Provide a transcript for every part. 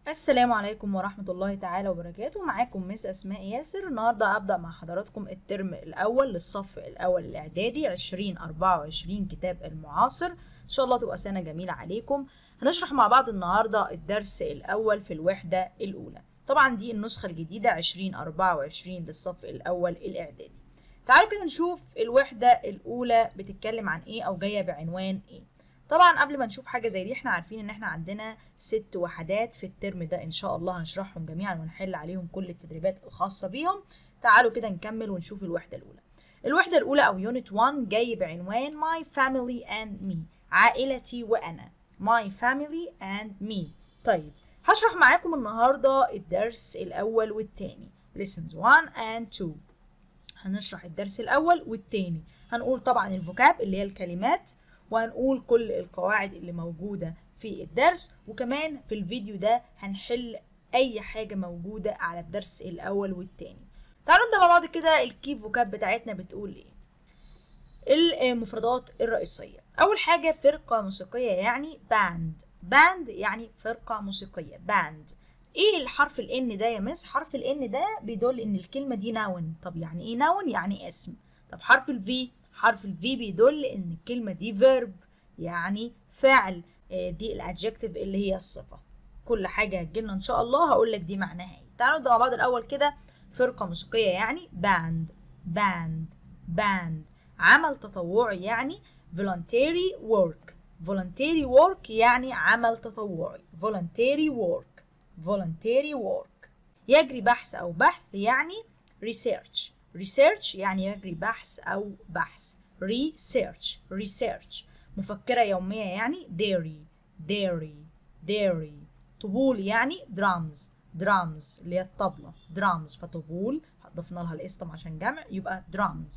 السلام عليكم ورحمة الله تعالى وبركاته معاكم مس أسماء ياسر النهاردة أبدأ مع حضراتكم الترم الأول للصف الأول الإعدادي 2024 كتاب المعاصر إن شاء الله تبقى سنة جميلة عليكم هنشرح مع بعض النهاردة الدرس الأول في الوحدة الأولى طبعا دي النسخة الجديدة 2024 للصف الأول الإعدادي تعالوا كده نشوف الوحدة الأولى بتتكلم عن إيه أو جاية بعنوان إيه طبعا قبل ما نشوف حاجة زي دي احنا عارفين ان احنا عندنا ست وحدات في الترم ده ان شاء الله هنشرحهم جميعا ونحل عليهم كل التدريبات الخاصة بيهم تعالوا كده نكمل ونشوف الوحدة الأولى الوحدة الأولى أو يونت 1 جاي بعنوان My Family and Me عائلتي وأنا My Family and Me طيب هشرح معاكم النهاردة الدرس الأول والتاني Lessons 1 and 2 هنشرح الدرس الأول والتاني هنقول طبعا الفوكاب اللي هي الكلمات وهنقول كل القواعد اللي موجودة في الدرس وكمان في الفيديو ده هنحل أي حاجة موجودة على الدرس الأول والتاني تعالوا نبدأ مع بعض كده الكي فوكاب بتاعتنا بتقول إيه المفردات الرئيسية أول حاجة فرقة موسيقية يعني باند باند يعني فرقة موسيقية باند ايه الحرف الان ده يا مس حرف الان ده بيدل ان الكلمة دي ناون طب يعني ايه ناون يعني اسم طب حرف الفي حرف الفي بيدل ان الكلمه دي فيرب يعني فعل دي الادجكتيف اللي هي الصفه كل حاجه هتجيلنا ان شاء الله هقول لك دي معناها ايه تعالوا نبدا مع بعض الاول كده فرقه موسيقيه يعني باند باند باند عمل تطوعي يعني voluntary work voluntary work يعني عمل تطوعي voluntary work voluntary work يجري بحث او بحث يعني research research يعني يجري بحث أو بحث research research مفكرة يومية يعني dairy dairy dairy طبول يعني drums drums اللي هي الطبلة drums فطبول ضفنا لها الاسم عشان جمع يبقى drums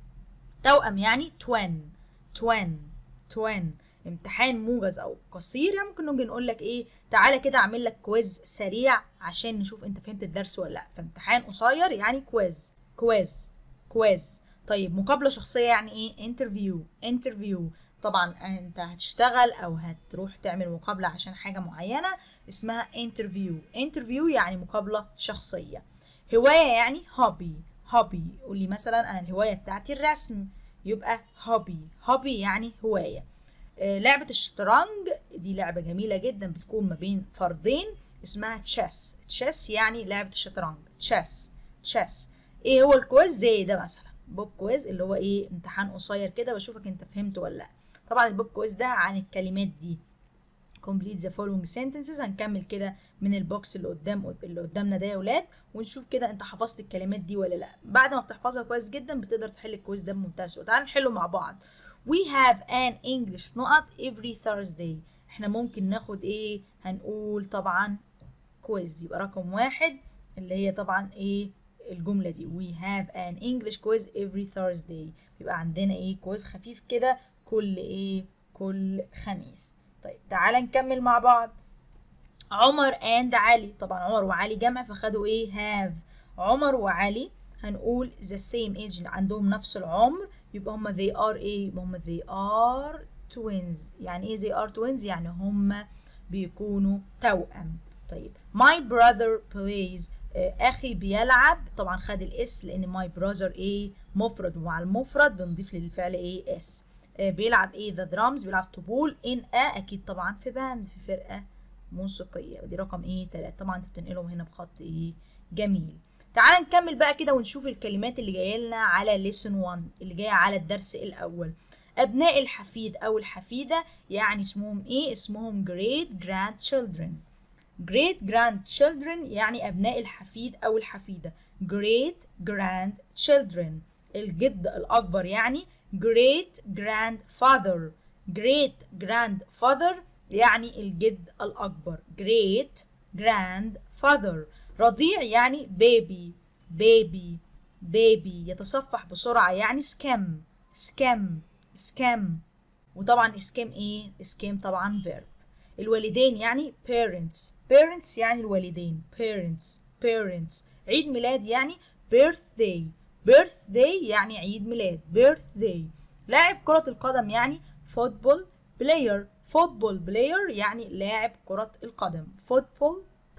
توأم يعني twin twin twin امتحان موجز او قصير يعني ممكن نيجي نقول لك ايه تعالى كده اعمل لك كويز سريع عشان نشوف انت فهمت الدرس ولا لا فامتحان قصير يعني كويز كويز كويز طيب مقابله شخصيه يعني ايه انترفيو انترفيو طبعا انت هتشتغل او هتروح تعمل مقابله عشان حاجه معينه اسمها انترفيو انترفيو يعني مقابله شخصيه هوايه يعني هوبي هوبي قولي مثلا انا الهوايه بتاعتي الرسم يبقى هوبي هوبي يعني هوايه آه لعبه الشطرنج دي لعبه جميله جدا بتكون ما بين فردين اسمها تشيس تشيس يعني لعبه الشطرنج تشيس تشيس ايه هو الكويز زي ده مثلا بوب كويز اللي هو ايه امتحان قصير كده بشوفك انت فهمت ولا لا طبعا البوب كويز ده عن الكلمات دي complete the following sentences هنكمل كده من البوكس اللي قدام اللي قدامنا ده يا ولاد ونشوف كده انت حفظت الكلمات دي ولا لا بعد ما بتحفظها كويس جدا بتقدر تحل الكويز ده بمنتهى السهوله تعالوا نحله مع بعض we have an English نقط every Thursday احنا ممكن ناخد ايه هنقول طبعا كويز يبقى رقم واحد اللي هي طبعا ايه الجملة دي we have an English quiz every Thursday بيبقى عندنا ايه كويز خفيف كده كل ايه كل خميس طيب تعالى نكمل مع بعض عمر and علي طبعا عمر وعلي جمع فخدوا ايه have عمر وعلي هنقول the same age عندهم نفس العمر يبقى هما they are ايه يبقى هما they are twins يعني ايه they are twins يعني هما بيكونوا توأم طيب my brother plays اخي بيلعب طبعا خد الاس لان ماي براذر ايه مفرد ومع المفرد بنضيف للفعل ايه اس بيلعب ايه ذا درامز بيلعب طبول ان ا اكيد طبعا في باند في فرقه موسيقيه ودي رقم ايه 3 طبعا انت بتنقلهم هنا بخط ايه جميل تعال نكمل بقى كده ونشوف الكلمات اللي جايه لنا على ليسون 1 اللي جايه على الدرس الاول ابناء الحفيد او الحفيده يعني اسمهم ايه اسمهم great grandchildren great grandchildren يعني أبناء الحفيد أو الحفيدة great grandchildren الجد الأكبر يعني great grandfather great grandfather يعني الجد الأكبر great grandfather رضيع يعني baby baby baby يتصفح بسرعة يعني skim skim skim وطبعا skim ايه skim طبعا verb الوالدين يعني parents parents يعني الوالدين parents parents عيد ميلاد يعني birthday birthday يعني عيد ميلاد birthday لاعب كرة القدم يعني football player football player يعني لاعب كرة القدم football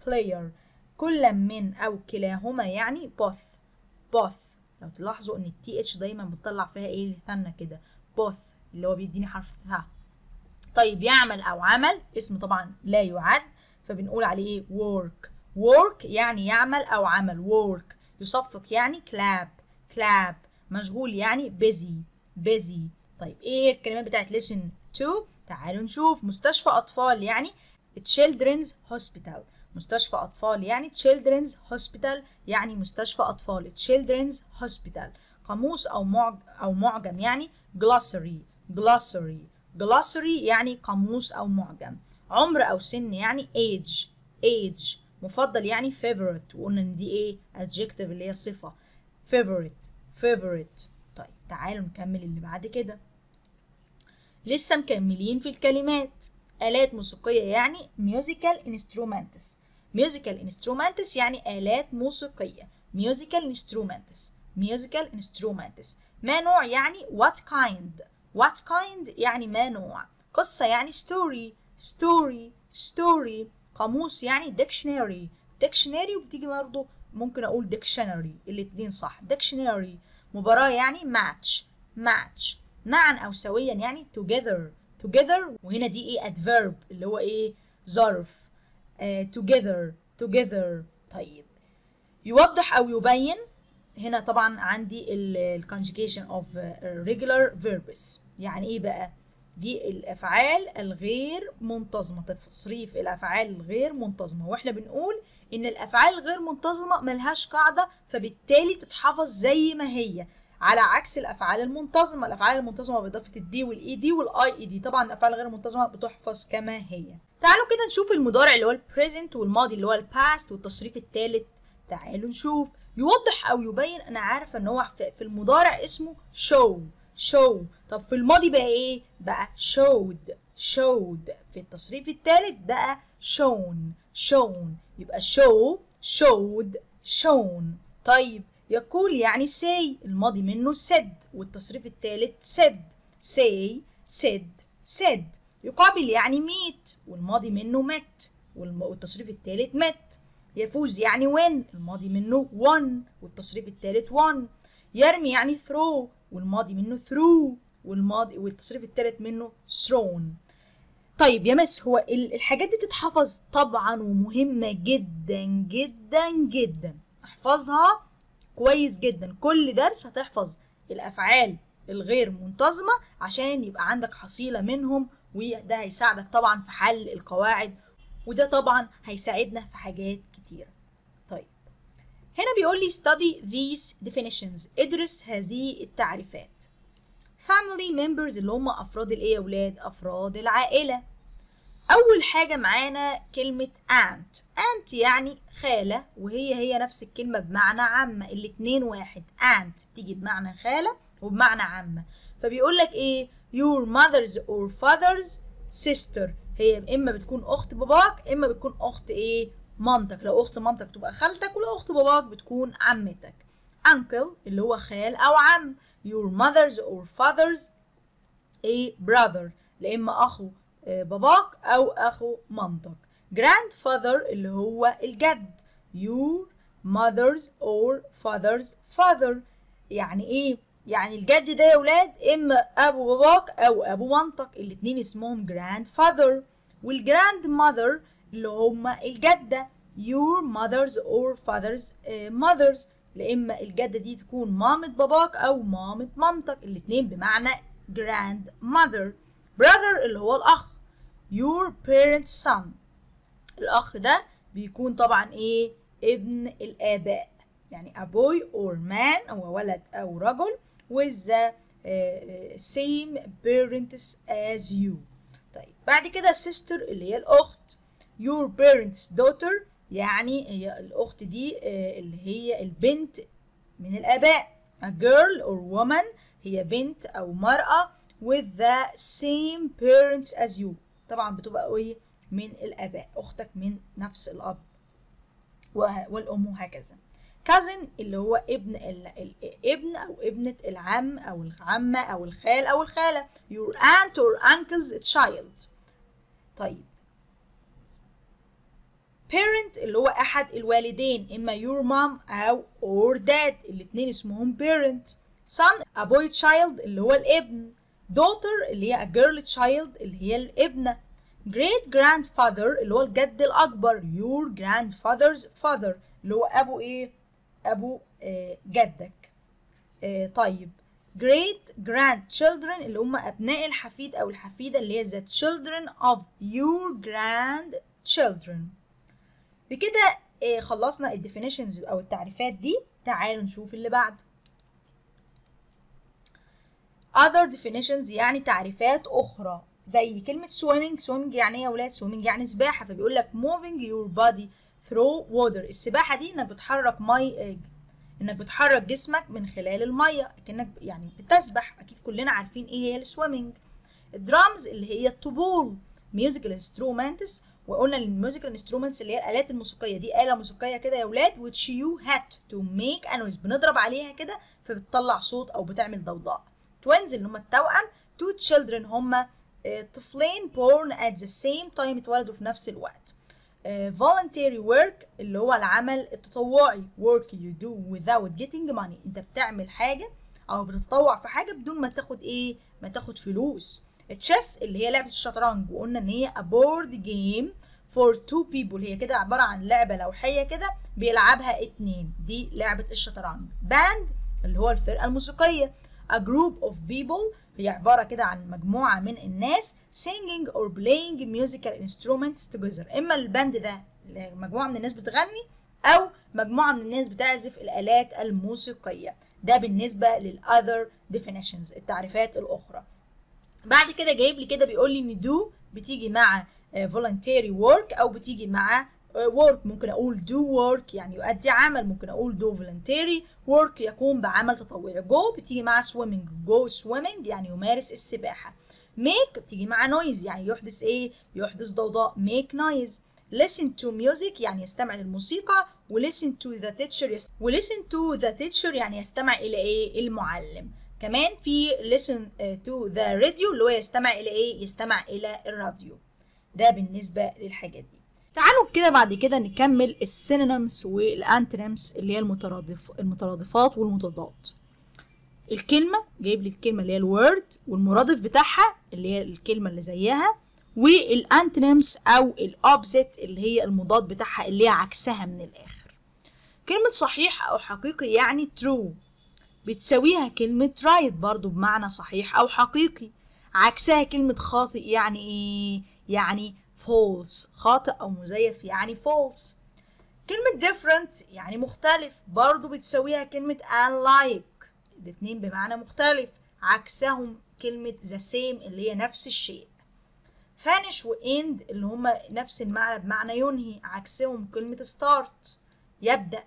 player كل من أو كلاهما يعني both both لو تلاحظوا إن التي اتش دايما بتطلع فيها إيه ثنة كده both اللي هو بيديني حرف ث طيب يعمل أو عمل اسم طبعا لا يعد فبنقول عليه إيه work work يعني يعمل أو عمل work يصفق يعني clap clap مشغول يعني busy busy طيب ايه الكلمات بتاعت listen to تعالوا نشوف مستشفى أطفال يعني children's hospital مستشفى أطفال يعني children's hospital يعني مستشفى أطفال children's hospital قاموس أو معج أو معجم يعني glossary glossary glossary يعني قاموس أو معجم عمر أو سن يعني age age مفضل يعني favorite وقلنا إن دي إيه adjective اللي هي صفة favorite favorite طيب تعالوا نكمل اللي بعد كده لسه مكملين في الكلمات آلات موسيقية يعني musical instruments musical instruments يعني آلات موسيقية musical instruments musical instruments ما نوع يعني what kind what kind يعني ما نوع قصة يعني story story story قاموس يعني dictionary dictionary وبتيجي برضه ممكن أقول dictionary الاتنين صح dictionary مباراة يعني match match معا أو سويا يعني together together وهنا دي ايه adverb اللي هو ايه ظرف uh, together together طيب يوضح أو يبين هنا طبعا عندي ال conjugation of regular verbs يعني ايه بقى دي الافعال الغير منتظمه تصريف الافعال الغير منتظمه واحنا بنقول ان الافعال الغير منتظمه ملهاش قاعده فبالتالي بتتحفظ زي ما هي على عكس الافعال المنتظمه الافعال المنتظمه باضافه الدي والاي دي والاي اي دي طبعا الافعال الغير المنتظمه بتحفظ كما هي تعالوا كده نشوف المضارع اللي هو البريزنت والماضي اللي هو الباست والتصريف الثالث تعالوا نشوف يوضح او يبين انا عارفه ان هو في المضارع اسمه show show طب في الماضي بقى ايه بقى showed showed في التصريف الثالث بقى shown shown يبقى show showed shown طيب يقول يعني say الماضي منه said والتصريف الثالث said say said said يقابل يعني meet والماضي منه met والتصريف الثالث met يفوز يعني win الماضي منه won والتصريف الثالث won يرمي يعني throw والماضي منه through والماضي والتصريف الثالث منه thrown طيب يا مس هو الحاجات دي بتتحفظ طبعا ومهمة جدا جدا جدا احفظها كويس جدا كل درس هتحفظ الافعال الغير منتظمة عشان يبقى عندك حصيلة منهم وده هيساعدك طبعا في حل القواعد وده طبعا هيساعدنا في حاجات كتيرة طيب هنا بيقول لي study these definitions ادرس هذه التعريفات family members اللي هم افراد الايه يا اولاد افراد العائله اول حاجه معانا كلمه aunt aunt يعني خاله وهي هي نفس الكلمه بمعنى عمه الاتنين واحد aunt تيجي بمعنى خاله وبمعنى عمه فبيقول لك ايه your mother's or father's sister هي اما بتكون اخت باباك اما بتكون اخت ايه مامتك لو اخت مامتك تبقى خالتك ولو اخت باباك بتكون عمتك uncle اللي هو خال او عم your mother's or father's a brother لا اما اخو باباك او اخو مامتك grandfather اللي هو الجد your mother's or father's father يعني ايه يعني الجد ده يا ولاد اما ابو باباك او ابو مامتك الاتنين اسمهم grandfather والجراند mother اللي هما الجدة your mother's or father's uh, mothers لإما الجدة دي تكون مامة باباك أو مامة مامتك الاتنين بمعنى grandmother brother اللي هو الأخ your parents son الأخ ده بيكون طبعا إيه ابن الآباء يعني a boy or man هو ولد أو رجل with the uh, same parents as you طيب بعد كده sister اللي هي الأخت your parents daughter يعني هي الأخت دي اللي هي البنت من الآباء a girl or woman هي بنت أو مرأة with the same parents as you طبعا بتبقى ايه من الآباء أختك من نفس الأب والأم وهكذا cousin اللي هو ابن الابن أو ابنة العم أو العمة أو الخال أو الخالة your aunt or uncle's child طيب parent اللي هو احد الوالدين اما your mom او or dad الاتنين اسمهم parent son a boy child اللي هو الابن daughter اللي هي a girl child اللي هي الابنة great grandfather اللي هو الجد الأكبر your grandfather's father اللي هو أبو إيه؟ أبو آه جدك آه طيب great grandchildren اللي هم أبناء الحفيد أو الحفيدة اللي هي the children of your grandchildren بكده آه خلصنا الديفينيشنز أو التعريفات دي تعالوا نشوف اللي بعده other definitions يعني تعريفات أخرى زي كلمة swimming swimming يعني ايه يا ولاد swimming يعني سباحة فبيقول لك moving your body through water السباحة دي انك بتحرك مي انك بتحرك جسمك من خلال المية كأنك يعني بتسبح اكيد كلنا عارفين ايه هي السويمنج الدرامز اللي هي الطبول musical instruments وقلنا الميوزيكال انسترومنتس اللي هي الالات الموسيقيه دي اله موسيقيه كده يا ولاد which you had to make a noise بنضرب عليها كده فبتطلع صوت او بتعمل ضوضاء twins اللي هم التوأم two children هم طفلين born at the same time اتولدوا في نفس الوقت uh, voluntary work اللي هو العمل التطوعي work you do without getting money انت بتعمل حاجة او بتتطوع في حاجة بدون ما تاخد ايه ما تاخد فلوس التشيس اللي هي لعبة الشطرنج وقلنا ان هي a board game for two people هي كده عبارة عن لعبة لوحية كده بيلعبها اتنين دي لعبة الشطرنج band اللي هو الفرقة الموسيقية a group of people هي عبارة كده عن مجموعة من الناس singing or playing musical instruments together إما الباند ده مجموعة من الناس بتغني أو مجموعة من الناس بتعزف الآلات الموسيقية ده بالنسبة للأذر definitions التعريفات الأخرى بعد كده جايب لي كده بيقول لي إن do بتيجي مع voluntary work أو بتيجي مع work ممكن أقول do work يعني يؤدي عمل ممكن أقول do voluntary work يقوم بعمل تطوعي go بتيجي مع swimming go swimming يعني يمارس السباحة make تيجي مع noise يعني يحدث إيه يحدث ضوضاء make noise listen to music يعني يستمع للموسيقى و listen to the teacher يست... و listen to the teacher يعني يستمع إلى إيه المعلم كمان في listen to the radio اللي هو يستمع إلى إيه يستمع إلى الراديو ده بالنسبة للحاجات دي تعالوا كده بعد كده نكمل السينونيمز والانتونيمز اللي هي المترادف المترادفات والمتضاد الكلمة جايب لي الكلمة اللي هي الوورد والمرادف بتاعها اللي هي الكلمة اللي زيها والانتونيمز او الاوبزيت اللي هي المضاد بتاعها اللي هي عكسها من الاخر كلمة صحيح او حقيقي يعني true بتساويها كلمة right برضو بمعنى صحيح او حقيقي عكسها كلمة خاطئ يعني ايه يعني false خاطئ أو مزيف يعني false كلمة different يعني مختلف برضو بتساويها كلمة unlike الاتنين بمعنى مختلف عكسهم كلمة the same اللي هي نفس الشيء finish و end اللي هما نفس المعنى بمعنى ينهي عكسهم كلمة start يبدأ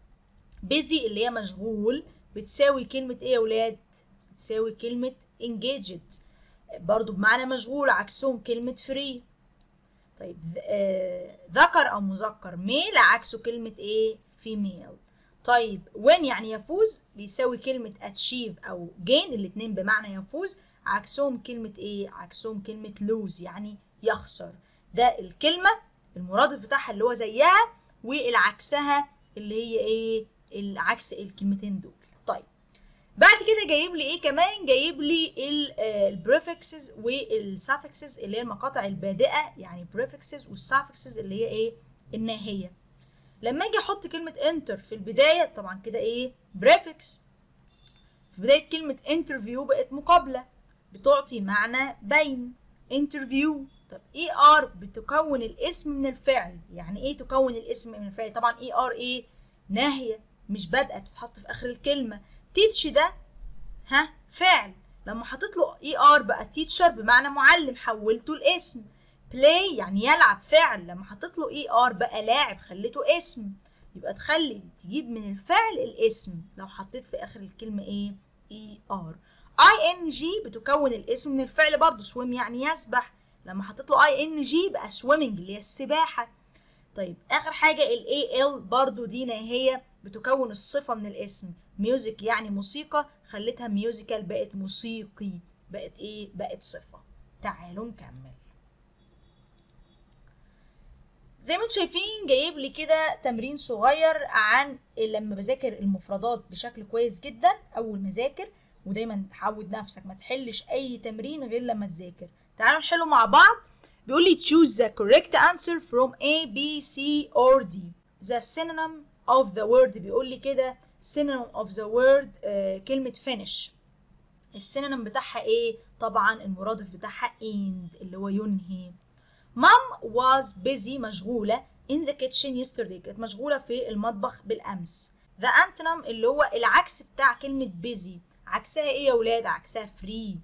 busy اللي هي مشغول بتساوي كلمة ايه يا ولاد؟ بتساوي كلمة engaged برضو بمعنى مشغول عكسهم كلمة free طيب آه ذكر او مذكر ميل عكسه كلمة ايه female طيب when يعني يفوز بيساوي كلمة achieve او gain الاتنين بمعنى يفوز عكسهم كلمة ايه عكسهم كلمة lose يعني يخسر ده الكلمة المرادف بتاعها اللي هو زيها والعكسها اللي هي ايه العكس الكلمتين دول طيب بعد كده جايب لي ايه كمان جايب لي البريفكسز والسافكسز اللي هي المقاطع البادئه يعني بريفكسز والسافكسز اللي هي ايه الناهيه لما اجي احط كلمه انتر في البدايه طبعا كده ايه بريفكس في بدايه كلمه انترفيو بقت مقابله بتعطي معنى بين انترفيو طب اي ار بتكون الاسم من الفعل يعني ايه تكون الاسم من الفعل طبعا اي ار ايه ناهيه مش بادئه بتتحط في اخر الكلمه تيتش ده ها فعل لما حطيت له اي ار بقى تيتشر بمعنى معلم حولته الاسم بلاي يعني يلعب فعل لما حطيت له اي ار بقى لاعب خليته اسم يبقى تخلي تجيب من الفعل الاسم لو حطيت في اخر الكلمه ايه اي ار اي ان جي بتكون الاسم من الفعل برضه سويم يعني يسبح لما حطيت له اي ان جي بقى سويمنج اللي هي السباحه طيب اخر حاجه الاي ال برضه دي هي بتكون الصفه من الاسم ميوزك يعني موسيقى خليتها ميوزيكال بقت موسيقي بقت ايه بقت صفة تعالوا نكمل زي ما انتم شايفين جايب لي كده تمرين صغير عن لما بذاكر المفردات بشكل كويس جدا اول ما اذاكر ودايما تعود نفسك ما تحلش اي تمرين غير لما تذاكر تعالوا نحله مع بعض بيقول لي choose the correct answer from A B C or D the synonym of the word بيقول لي كده synonym of the word uh, كلمة finish السينونيم بتاعها ايه طبعا المرادف بتاعها end اللي هو ينهي mom was busy مشغولة in the kitchen yesterday كانت مشغولة في المطبخ بالأمس the antonym اللي هو العكس بتاع كلمة busy عكسها ايه يا ولاد عكسها free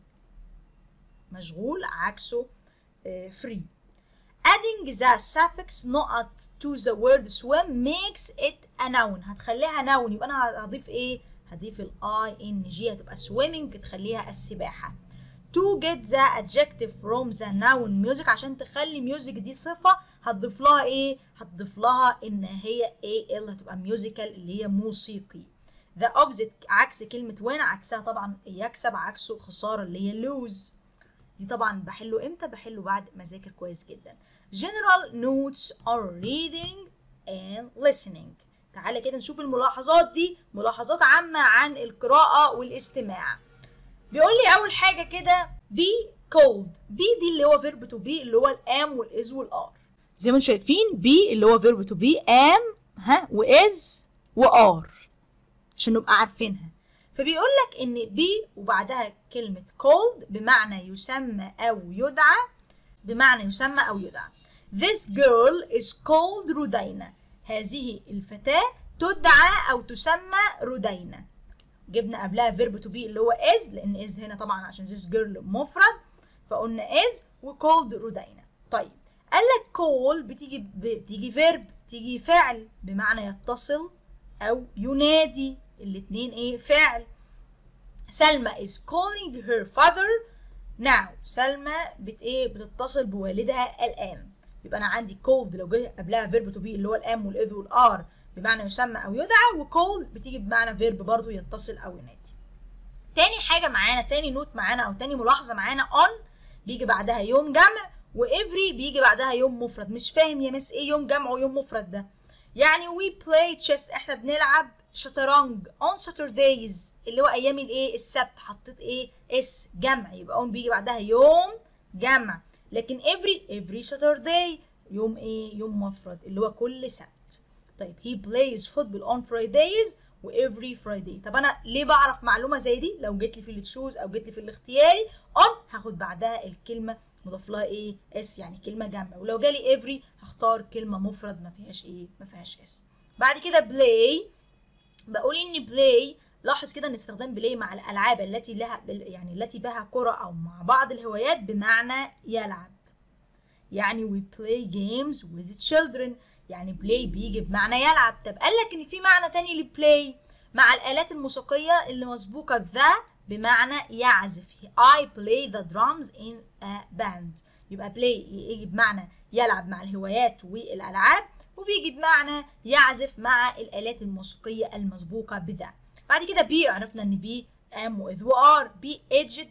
مشغول عكسه uh, free adding the suffix not to the word swim makes it a noun هتخليها noun يبقى انا هضيف ايه هضيف ال ing هتبقى swimming تخليها السباحة to get the adjective from the noun music عشان تخلي music دي صفة هتضيف لها ايه هتضيف لها ان هي al هتبقى musical اللي هي موسيقي the opposite عكس كلمة win عكسها طبعا يكسب عكسه خسارة اللي هي lose دي طبعا بحله امتى بحله بعد ما اذاكر كويس جدا general notes are reading and listening تعالى كده نشوف الملاحظات دي ملاحظات عامة عن القراءة والاستماع بيقول لي أول حاجة كده be cold be دي اللي هو verb to be اللي هو الام والإز والآر زي ما انتم شايفين be اللي هو verb to be am ها وإز وآر عشان نبقى عارفينها فبيقول لك إن be وبعدها كلمة cold بمعنى يسمى أو يدعى بمعنى يسمى أو يدعى This girl is called رودينا هذه الفتاة تدعى أو تسمى رودينا جبنا قبلها فيرب تو بي اللي هو is لأن is هنا طبعا عشان this girl مفرد فقلنا is وكولد رودينا طيب قال لك call بتيجي بتيجي فيرب تيجي فعل بمعنى يتصل أو ينادي الاتنين ايه فعل سلمى is calling her father now سلمى بت ايه بتتصل بوالدها الآن يبقى انا عندي cold لو جه قبلها فيرب تو بي اللي هو الام والاذ والار بمعنى يسمى او يدعى وكولد بتيجي بمعنى فيرب برضو يتصل او ينادي تاني حاجه معانا تاني نوت معانا او تاني ملاحظه معانا on بيجي بعدها يوم جمع وافري بيجي بعدها يوم مفرد مش فاهم يا مس ايه يوم جمع ويوم مفرد ده يعني we play chess احنا بنلعب شطرنج on Saturdays اللي هو ايام الايه السبت حطيت ايه اس جمع يبقى on بيجي بعدها يوم جمع لكن every every Saturday يوم ايه يوم مفرد اللي هو كل سبت طيب he plays football on Fridays و every Friday طب انا ليه بعرف معلومه زي دي لو جيت لي في التشوز او جيت لي في الاختياري on هاخد بعدها الكلمه مضاف لها ايه اس يعني كلمه جمع ولو جالي every هختار كلمه مفرد ما فيهاش ايه ما فيهاش اس بعد كده play بقول ان play لاحظ كده ان استخدام بلاي مع الالعاب التي لها يعني التي بها كره او مع بعض الهوايات بمعنى يلعب يعني we play games with children يعني play بيجي بمعنى يلعب طب قال لك ان في معنى تاني لبلاي مع الالات الموسيقيه اللي مسبوقه ذا بمعنى يعزف I play the drums in a band يبقى play يجي بمعنى يلعب مع الهوايات والالعاب وبيجي بمعنى يعزف مع الالات الموسيقيه المسبوقه بذا بعد كده بي عرفنا ان بي ام واذ وار بي ايجد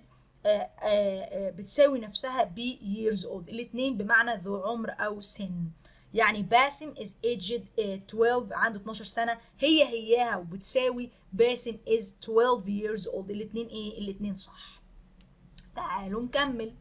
بتساوي نفسها بي years old الاثنين بمعنى ذو عمر او سن يعني باسم is aged uh, 12 عنده 12 سنة هي هياها وبتساوي باسم is 12 years old الاثنين ايه الاثنين صح تعالوا نكمل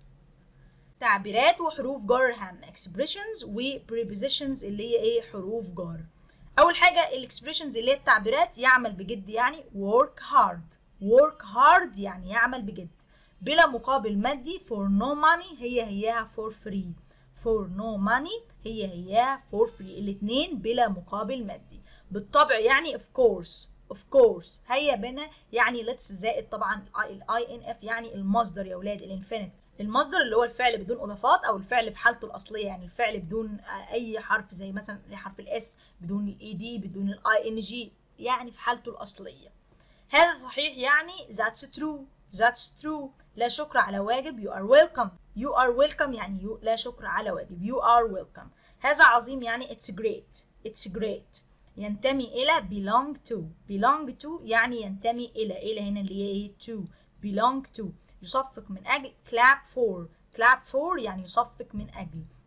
تعبيرات وحروف جر هام expressions و prepositions اللي هي ايه حروف جر اول حاجه الاكسبريشنز اللي هي التعبيرات يعمل بجد يعني work hard work hard يعني يعمل بجد بلا مقابل مادي for no money هي هياها for free for no money هي هياها for free الاثنين بلا مقابل مادي بالطبع يعني of course of course هيا بنا يعني let's زائد طبعا ال INF يعني المصدر يا ولاد الانفينيت المصدر اللي هو الفعل بدون اضافات او الفعل في حالته الاصليه يعني الفعل بدون اي حرف زي مثلا حرف الاس بدون الاي دي بدون الاي ان جي يعني في حالته الاصليه هذا صحيح يعني that's true that's true لا شكر على واجب you are welcome you are welcome يعني you لا شكر على واجب you are welcome هذا عظيم يعني it's great it's great ينتمي إلى belong to belong to يعني ينتمي إلى إلى هنا اللي هي إيه to belong to يصفق من أجل clap for clap for يعني يصفق من أجل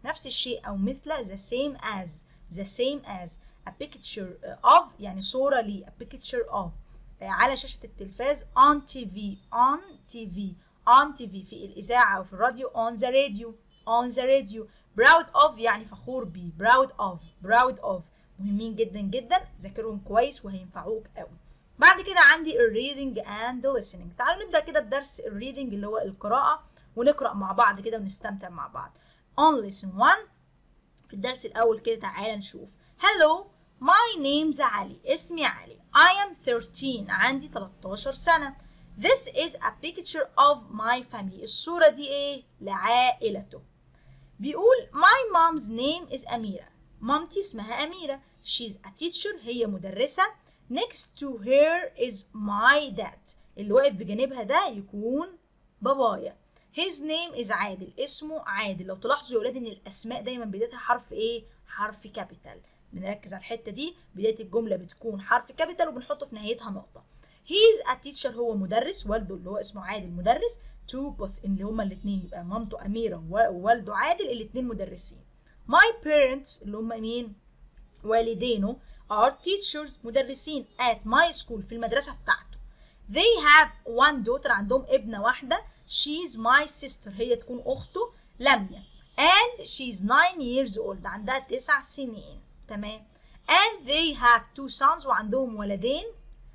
نفس الشيء أو مثل the same as the same as a picture of يعني صورة لي a picture of على شاشة التلفاز on TV on TV on TV في الإذاعة أو في الراديو on the radio on the radio proud of يعني فخور بيه proud of proud of مهمين جدا جدا ذاكرهم كويس وهينفعوك قوي بعد كده عندي الريدنج اند listening تعالوا نبدا كده بدرس الريدنج اللي هو القراءه ونقرا مع بعض كده ونستمتع مع بعض on lesson 1 في الدرس الاول كده تعالى نشوف hello my name's علي اسمي علي I am 13 عندي 13 سنه this is a picture of my family الصوره دي ايه لعائلته بيقول my mom's name is أميرة مامتي اسمها أميرة she's a teacher هي مدرسة next to her is my dad اللي واقف بجانبها ده يكون بابايا his name is عادل اسمه عادل لو تلاحظوا يا ولاد ان الاسماء دايما بدايتها حرف ايه حرف كابيتال بنركز على الحته دي بدايه الجمله بتكون حرف كابيتال وبنحط في نهايتها نقطه هيز a teacher هو مدرس والده اللي هو اسمه عادل مدرس تو بوث اللي هما الاثنين يبقى مامته اميره ووالده عادل الاثنين مدرسين my parents اللي هما مين والدينه are teachers مدرسين at my school في المدرسه بتاعته they have one daughter عندهم ابنه واحده she's my sister هي تكون اخته لميا and she's 9 years old عندها تسع سنين تمام and they have two sons وعندهم ولدين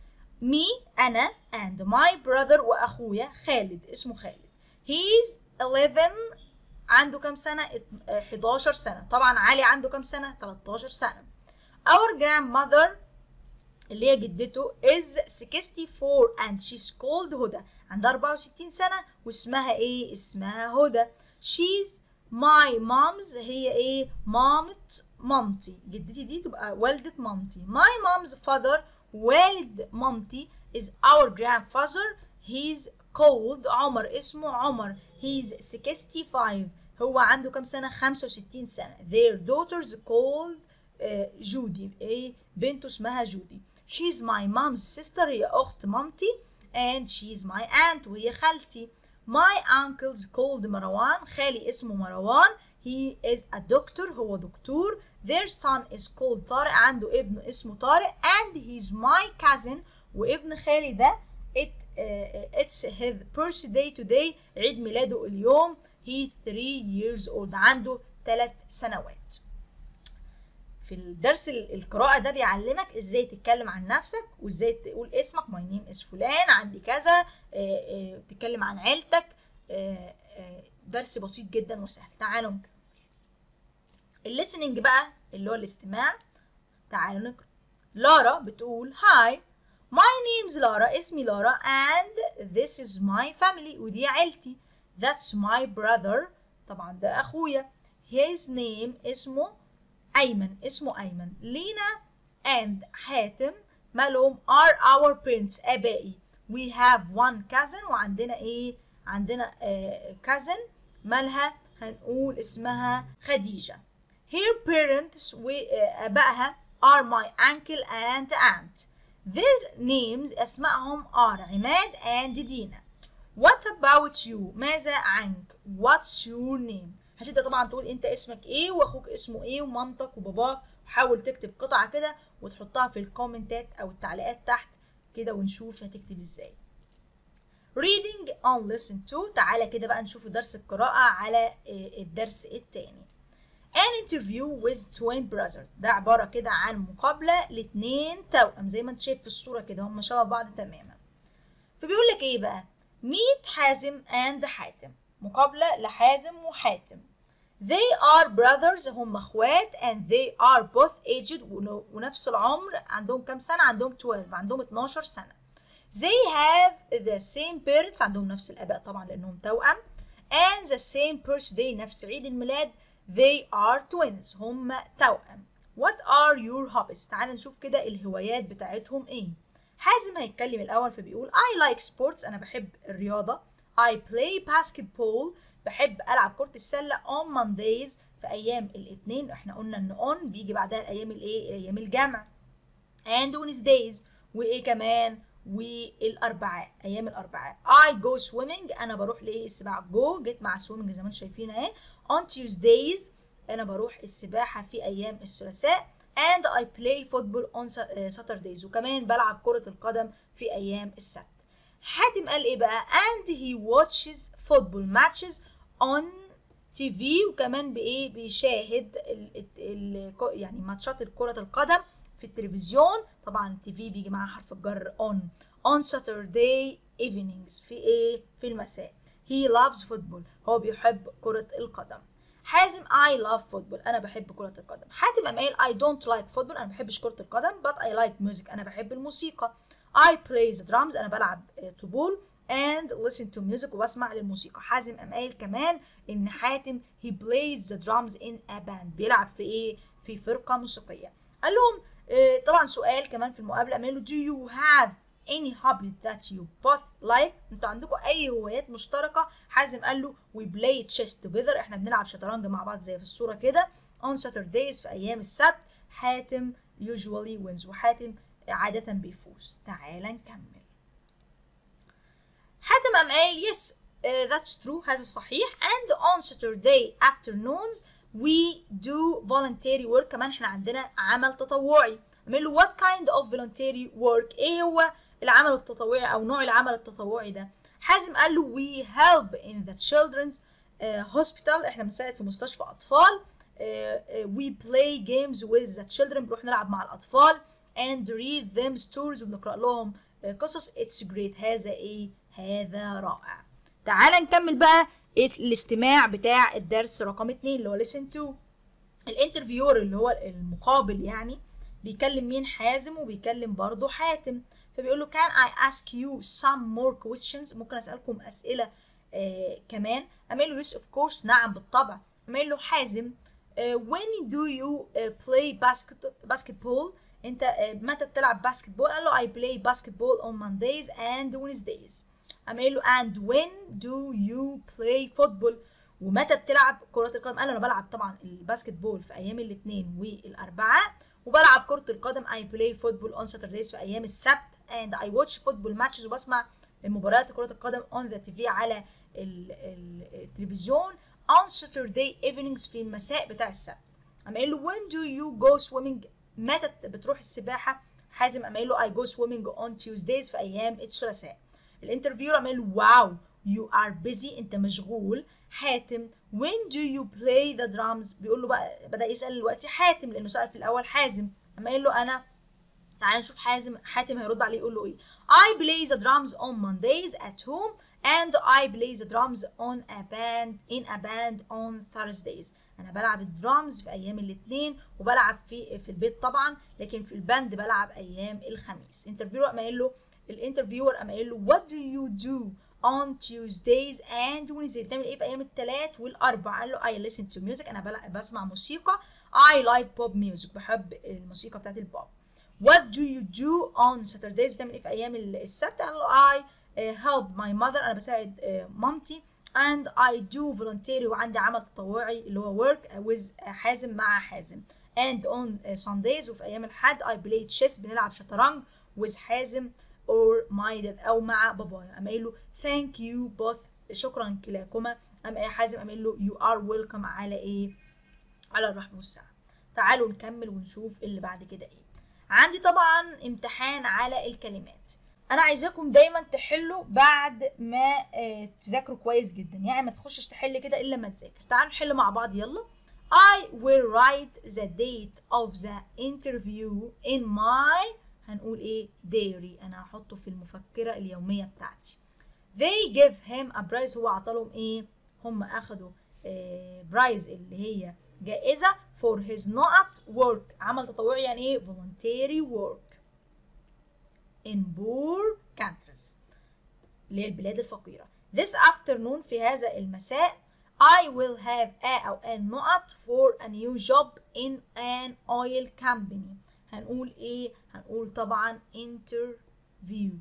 me أنا and my brother وأخويا خالد اسمه خالد he's 11 عنده كام سنة 11 سنة طبعا علي عنده كام سنة 13 سنة our grandmother اللي هي جدته is 64 and she's called هدى عندها 64 سنة واسمها ايه اسمها هدى she's my mom's هي ايه مامة مامتي جدتي دي تبقى والدة مامتي my mom's father والد مامتي is our grandfather he's called عمر اسمه عمر he's 65 هو عنده كام سنة 65 سنة their daughters called uh, جودي ايه بنته اسمها جودي she's my mom's sister هي أخت مامتي and she's my aunt وهي خالتي my uncle's called مروان خالي اسمه مروان he is a doctor هو دكتور their son is called طارق عنده ابن اسمه طارق and he's my cousin وابن خالي ده it, uh, it's his birthday today عيد ميلاده اليوم he 3 years old عنده 3 سنوات في الدرس القراءة ده بيعلمك ازاي تتكلم عن نفسك وازاي تقول اسمك my name is فلان عندي كذا تتكلم عن عيلتك درس بسيط جدا وسهل تعالوا نكمل الليسننج بقى اللي هو الاستماع تعالوا نقرا لارا بتقول هاي My name's لارا اسمي لارا and this is my family ودي عيلتي That's my brother طبعا ده أخويا His name اسمه أيمن اسمه أيمن لينا and حاتم مالهم are our parents آبائي We have one cousin وعندنا إيه عندنا آه cousin مالها هنقول اسمها خديجة Her parents وآبائها are my uncle and aunt Their names اسمائهم are عماد and دينا What about you ماذا عنك What's your name هتبدأ طبعا تقول انت اسمك ايه واخوك اسمه ايه ومامتك وباباك وحاول تكتب قطعة كده وتحطها في الكومنتات او التعليقات تحت كده ونشوف هتكتب ازاي reading on lesson 2 تعالى كده بقى نشوف درس القراءة على الدرس التاني an interview with twin brothers ده عبارة كده عن مقابلة لاتنين توأم زي ما انت شايف في الصورة كده هم شبه بعض تماما فبيقول لك ايه بقى meet حازم and حاتم مقابلة لحازم وحاتم they are brothers هم اخوات and they are both aged ونفس العمر عندهم كام سنة عندهم 12 عندهم 12 سنة they have the same parents عندهم نفس الآباء طبعا لأنهم توأم and the same birthday نفس عيد الميلاد they are twins هم توأم what are your hobbies تعال نشوف كده الهوايات بتاعتهم ايه حازم هيتكلم الأول فبيقول I like sports أنا بحب الرياضة I play basketball بحب ألعب كرة السلة on Mondays في أيام الاثنين احنا قلنا إن on بيجي بعدها الأيام الإيه أيام الجمع and Wednesdays وإيه كمان والاربعاء ايام الاربعاء I go swimming انا بروح لايه السباحه جو جيت مع swimming زي ما انتم شايفين اهي on Tuesdays انا بروح السباحه في ايام الثلاثاء and I play football on Saturdays وكمان بلعب كرة القدم في أيام السبت حاتم قال إيه بقى and he watches football matches on TV وكمان بإيه بيشاهد ال ال يعني ماتشات كرة القدم في التلفزيون طبعا التي في بيجي معاه حرف الجر on on Saturday evenings في إيه في المساء he loves football هو بيحب كرة القدم حازم I love football أنا بحب كرة القدم حاتم قام قايل I don't like football أنا ما بحبش كرة القدم but I like music أنا بحب الموسيقى I play the drums أنا بلعب طبول and listen to music وبسمع للموسيقى حازم قام قايل كمان إن حاتم he plays the drums in a band بيلعب في إيه في فرقة موسيقية قال لهم إيه طبعا سؤال كمان في المقابلة قام له do you have any hobby that you both like انتوا عندكم اي هوايات مشتركه حازم قال له we play chess together احنا بنلعب شطرنج مع بعض زي في الصوره كده on Saturdays في ايام السبت حاتم usually wins وحاتم عاده بيفوز تعال نكمل حاتم قام قايل yes uh, that's true هذا صحيح and on Saturday afternoons we do voluntary work كمان احنا عندنا عمل تطوعي عمل له what kind of voluntary work ايه هو العمل التطوعي او نوع العمل التطوعي ده حازم قال له we help in the children's uh, hospital احنا بنساعد في مستشفى اطفال uh, uh, we play games with the children بنروح نلعب مع الاطفال and read them stories وبنقرا لهم uh, قصص it's great هذا ايه هذا رائع تعال نكمل بقى الاستماع بتاع الدرس رقم اتنين اللي هو listen to الانترفيور اللي هو المقابل يعني بيكلم مين حازم وبيكلم برضه حاتم فبيقول له can I ask you some more questions ممكن اسالكم اسئله آه كمان قام له yes of course نعم بالطبع قام له حازم آه when do you uh, play basket basketball انت آه متى بتلعب باسكت بول قال له I play basketball on Mondays and Wednesdays قام له and when do you play football ومتى بتلعب كرة القدم قال له انا بلعب طبعا الباسكت بول في ايام الاثنين والاربعاء وبلعب كرة القدم I play football on Saturdays في أيام السبت and I watch football matches وبسمع مباريات كرة القدم on the TV على ال ال التلفزيون on Saturday evenings في المساء بتاع السبت قام قايل له when do you go swimming متى بتروح السباحة حازم قام قايل له I go swimming on Tuesdays في أيام الثلاثاء الانترفيور قام قايل له واو you are busy انت مشغول حاتم when do you play the drums بيقول له بقى بدا يسال دلوقتي حاتم لانه سال في الاول حازم اما قال له انا تعال نشوف حازم حاتم هيرد عليه يقول له ايه I play the drums on Mondays at home and I play the drums on a band in a band on Thursdays انا بلعب الدرامز في ايام الاثنين وبلعب في في البيت طبعا لكن في الباند بلعب ايام الخميس انترفيور قام قايل له الانترفيور قام قايل له what do you do on Tuesdays and Wednesdays بتعمل ايه في ايام الثلاث والاربع قال له I listen to music انا بسمع موسيقى I like pop music بحب الموسيقى بتاعت البوب What do you do on Saturdays بتعمل ايه في ايام السبت قال له I uh, help my mother انا بساعد uh, مامتي and I do voluntary وعندي عمل تطوعي اللي هو work with حازم مع حازم and on uh, Sundays وفي ايام الحد I play chess بنلعب شطرنج with حازم or my dad او مع بابايا قام قايل له thank you both شكرا كلاكما قام حازم قام قايل له you are welcome على ايه على الرحب والسعه تعالوا نكمل ونشوف اللي بعد كده ايه عندي طبعا امتحان على الكلمات انا عايزاكم دايما تحلوا بعد ما آه تذاكروا كويس جدا يعني ما تخشش تحل كده الا ما تذاكر تعالوا نحل مع بعض يلا I will write the date of the interview in my هنقول ايه diary انا هحطه في المفكرة اليومية بتاعتي they give him a prize هو عطالهم ايه هم اخدوا آه برايز اللي هي جائزة for his not work عمل تطوعي يعني ايه voluntary work in poor countries اللي هي البلاد الفقيرة this afternoon في هذا المساء I will have a أو a not for a new job in an oil company هنقول ايه هنقول طبعا interview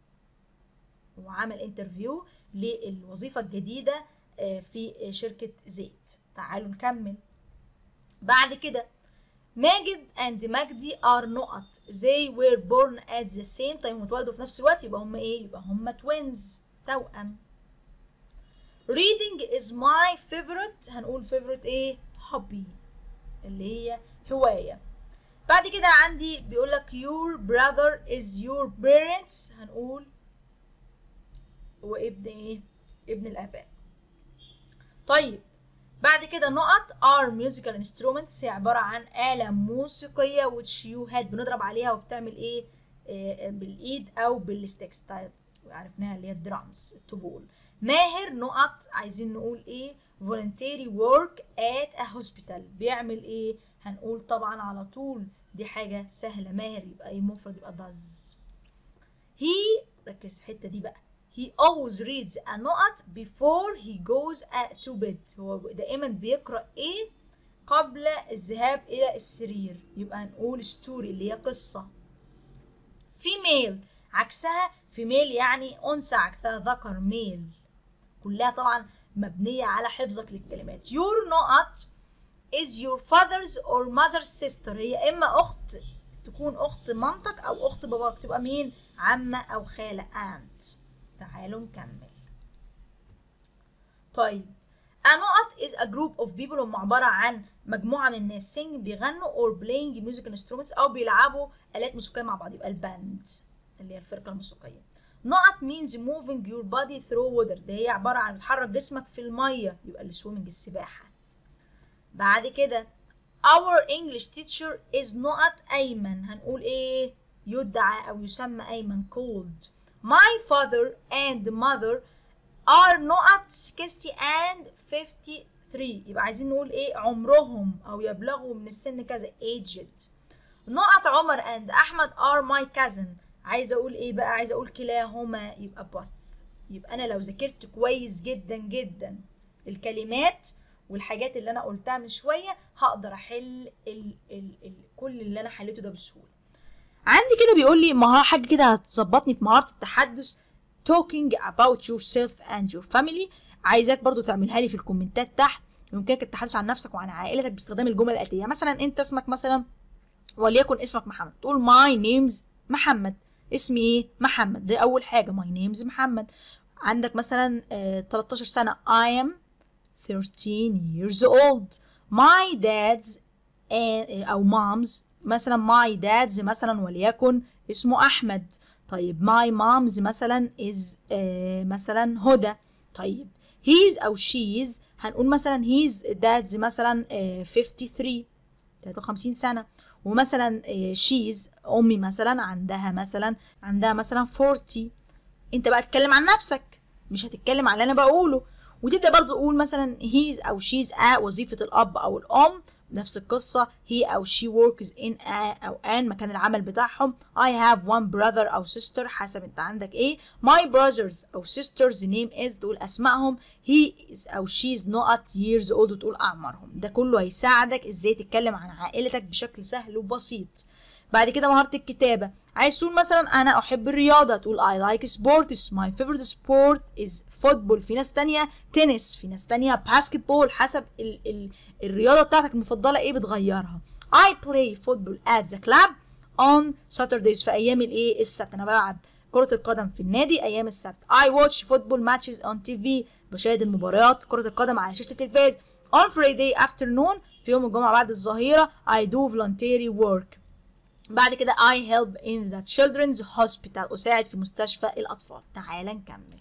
وعمل انترفيو للوظيفة الجديدة في شركة زيت تعالوا نكمل بعد كده ماجد and مجدي are not they were born at the same time اتولدوا في نفس الوقت يبقى هم ايه يبقى هم twins توأم reading is my favorite هنقول favorite ايه hobby اللي هي هوايه بعد كده عندي بيقول لك your brother is your parents هنقول هو ابن ايه ابن الاباء طيب بعد كده نقط are musical instruments هي عبارة عن آلة موسيقية which you had بنضرب عليها وبتعمل ايه آه بالإيد أو بالستيكس طيب عرفناها اللي هي الدرامز الطبول ماهر نقط عايزين نقول ايه voluntary work at a hospital بيعمل ايه هنقول طبعا على طول دي حاجة سهلة ماهر يبقى ايه مفرد يبقى does he ركز الحتة دي بقى he always reads a نقط before he goes to bed هو دائما بيقرأ ايه قبل الذهاب إلى السرير يبقى هنقول story اللي هي قصة female عكسها female يعني أنثى عكسها ذكر ميل كلها طبعا مبنية على حفظك للكلمات your نقط is your father's or mother's sister هي إما أخت تكون أخت مامتك أو أخت باباك تبقى مين عمة أو خالة aunt تعالوا نكمل طيب A نقط is a group of people هم عبارة عن مجموعة من الناس sing بيغنوا or playing musical instruments أو بيلعبوا آلات موسيقية مع بعض يبقى الباند اللي هي الفرقة الموسيقية نقط means moving your body through water ده هي عبارة عن بتحرك جسمك في المية يبقى السويمنج السباحة بعد كده our English teacher is نقط أيمن هنقول إيه يدعى أو يسمى أيمن called My father and mother are نقط 60 and 53 يبقى عايزين نقول ايه عمرهم او يبلغوا من السن كذا aged نقط عمر and احمد are my cousin عايزه اقول ايه بقى عايزه اقول كلاهما يبقى both يبقى انا لو ذاكرت كويس جدا جدا الكلمات والحاجات اللي انا قلتها من شويه هقدر احل ال ال ال كل اللي انا حليته ده بسهوله عندي كده بيقول لي مهارة حاجة كده هتظبطني في مهارة التحدث talking about yourself and your family عايزاك برضو تعملها لي في الكومنتات تحت يمكنك التحدث عن نفسك وعن عائلتك باستخدام الجمل الآتية مثلا انت اسمك مثلا وليكن اسمك محمد تقول my name's محمد اسمي ايه محمد دي اول حاجة my name's محمد عندك مثلا آه 13 سنة I am 13 years old my dad's uh, او mom's مثلا my dad's مثلا وليكن اسمه احمد طيب my mom's مثلا is آه مثلا هدى طيب he's او she's هنقول مثلا he's dad's مثلا آه 53 53 سنة ومثلا آه she's امي مثلا عندها مثلا عندها مثلا 40 انت بقى تتكلم عن نفسك مش هتتكلم عن اللي انا بقوله وتبدا برضو تقول مثلا he's او she's a وظيفة الاب او الام نفس القصة he أو she works in a أو an مكان العمل بتاعهم I have one brother أو sister حسب أنت عندك إيه my brothers أو sisters name is دول أسمائهم he is أو she's not years old وتقول أعمارهم ده كله هيساعدك إزاي تتكلم عن عائلتك بشكل سهل وبسيط بعد كده مهارة الكتابة عايز تقول مثلا أنا أحب الرياضة تقول I like sports my favorite sport is football في ناس تانية تنس في ناس تانية basketball حسب ال ال الرياضة بتاعتك المفضلة إيه بتغيرها I play football at the club on Saturdays في أيام الإيه السبت أنا بلعب كرة القدم في النادي أيام السبت I watch football matches on TV بشاهد المباريات كرة القدم على شاشة التلفاز on Friday afternoon في يوم الجمعة بعد الظهيرة I do voluntary work بعد كده I help in the children's hospital أساعد في مستشفى الأطفال تعال نكمل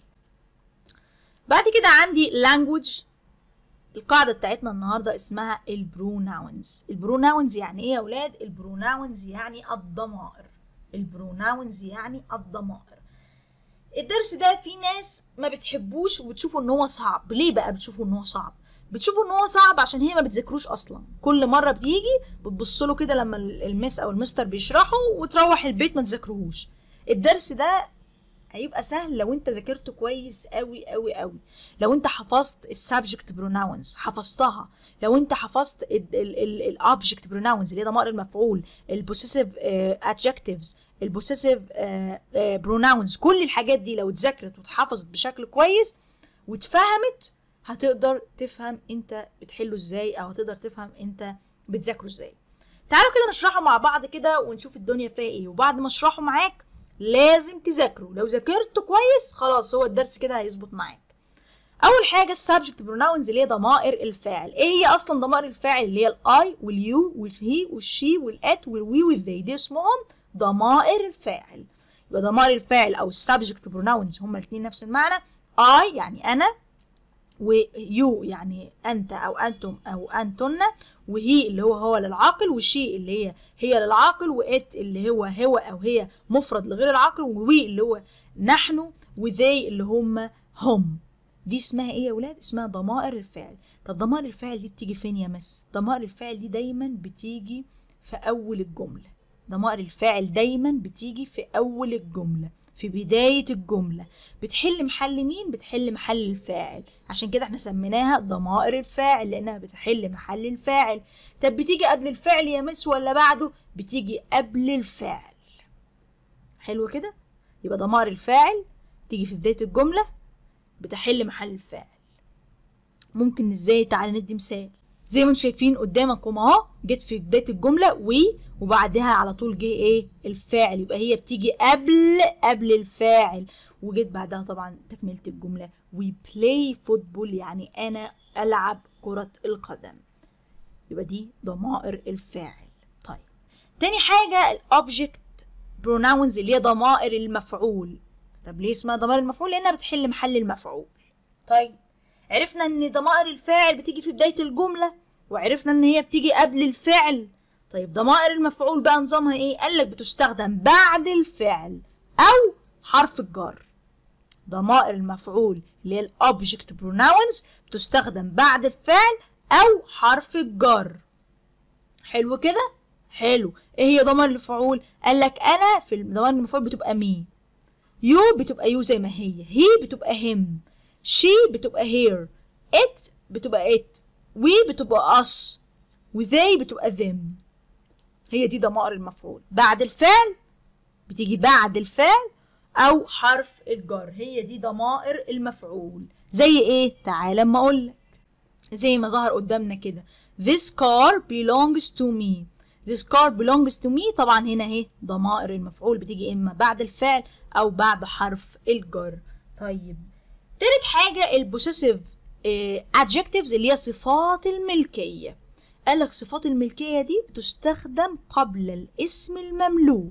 بعد كده عندي language القاعدة بتاعتنا النهاردة اسمها البروناونز البروناونز يعني ايه يا ولاد البروناونز يعني الضمائر البروناونز يعني الضمائر الدرس ده في ناس ما بتحبوش وبتشوفوا ان هو صعب ليه بقى بتشوفوا ان هو صعب بتشوفوا ان هو صعب عشان هي ما بتذاكروش اصلا كل مره بتيجي بتبص له كده لما المس او المستر بيشرحوا وتروح البيت ما تذاكروهوش الدرس ده هيبقى سهل لو انت ذاكرته كويس قوي قوي قوي لو انت حفظت السبجكت بروناونز حفظتها لو انت حفظت الاوبجكت بروناونز اللي هي ضمائر المفعول البوسيسيف ادجكتيفز البوسيسيف بروناونز كل الحاجات دي لو اتذاكرت واتحفظت بشكل كويس واتفهمت هتقدر تفهم انت بتحله ازاي او هتقدر تفهم انت بتذاكره ازاي تعالوا كده نشرحه مع بعض كده ونشوف الدنيا فيها ايه وبعد ما اشرحه معاك لازم تذاكره لو ذاكرته كويس خلاص هو الدرس كده هيظبط معاك اول حاجه السبجكت بروناونز اللي هي ضمائر الفاعل ايه هي اصلا ضمائر الفاعل اللي هي الاي واليو والهي والشي والات والوي والذي دي اسمهم ضمائر الفاعل يبقى ضمائر الفاعل او السبجكت بروناونز هما الاثنين نفس المعنى اي يعني انا ويو يعني انت او انتم او انتن وهي اللي هو هو للعاقل وشي اللي هي هي للعاقل وات اللي هو هو او هي مفرد لغير العاقل ووي اللي هو نحن وذي اللي هم هم دي اسمها ايه يا ولاد اسمها ضمائر الفعل طب ضمائر الفعل دي بتيجي فين يا مس ضمائر الفعل دي دايما بتيجي في اول الجمله ضمائر الفاعل دايما بتيجي في اول الجمله في بداية الجملة بتحل محل مين؟ بتحل محل الفاعل عشان كده احنا سميناها ضمائر الفاعل لأنها بتحل محل الفاعل طب بتيجي قبل الفعل يا مس ولا بعده؟ بتيجي قبل الفاعل حلو كده؟ يبقى ضمائر الفاعل تيجي في بداية الجملة بتحل محل الفاعل ممكن ازاي تعالى ندي مثال زي ما انتم شايفين قدامكم اهو جت في بدايه الجمله وي وبعدها على طول جه ايه الفاعل يبقى هي بتيجي قبل قبل الفاعل وجيت بعدها طبعا تكمله الجمله وي بلاي فوتبول يعني انا العب كره القدم يبقى دي ضمائر الفاعل طيب تاني حاجه الاوبجكت بروناونز اللي هي ضمائر المفعول طب ليه اسمها ضمائر المفعول لانها بتحل محل المفعول طيب عرفنا ان ضمائر الفاعل بتيجي في بدايه الجمله وعرفنا ان هي بتيجي قبل الفعل طيب ضمائر المفعول بقى نظامها ايه قال لك بتستخدم بعد الفعل او حرف الجر ضمائر المفعول اللي هي الاوبجكت بروناونز بتستخدم بعد الفعل او حرف الجر حلو كده حلو ايه هي ضمائر المفعول قال لك انا في ضمائر المفعول بتبقى مي يو بتبقى يو زي ما هي هي بتبقى هم she بتبقى here it بتبقى it we بتبقى us و they بتبقى them هي دي ضمائر المفعول بعد الفعل بتيجي بعد الفعل او حرف الجر هي دي ضمائر المفعول زي ايه تعال اما اقول لك زي ما ظهر قدامنا كده this car belongs to me this car belongs to me طبعا هنا اهي ضمائر المفعول بتيجي اما بعد الفعل او بعد حرف الجر طيب تالت حاجة البوسيسيف adjectives اللي هي صفات الملكية قال لك صفات الملكية دي بتستخدم قبل الاسم المملوك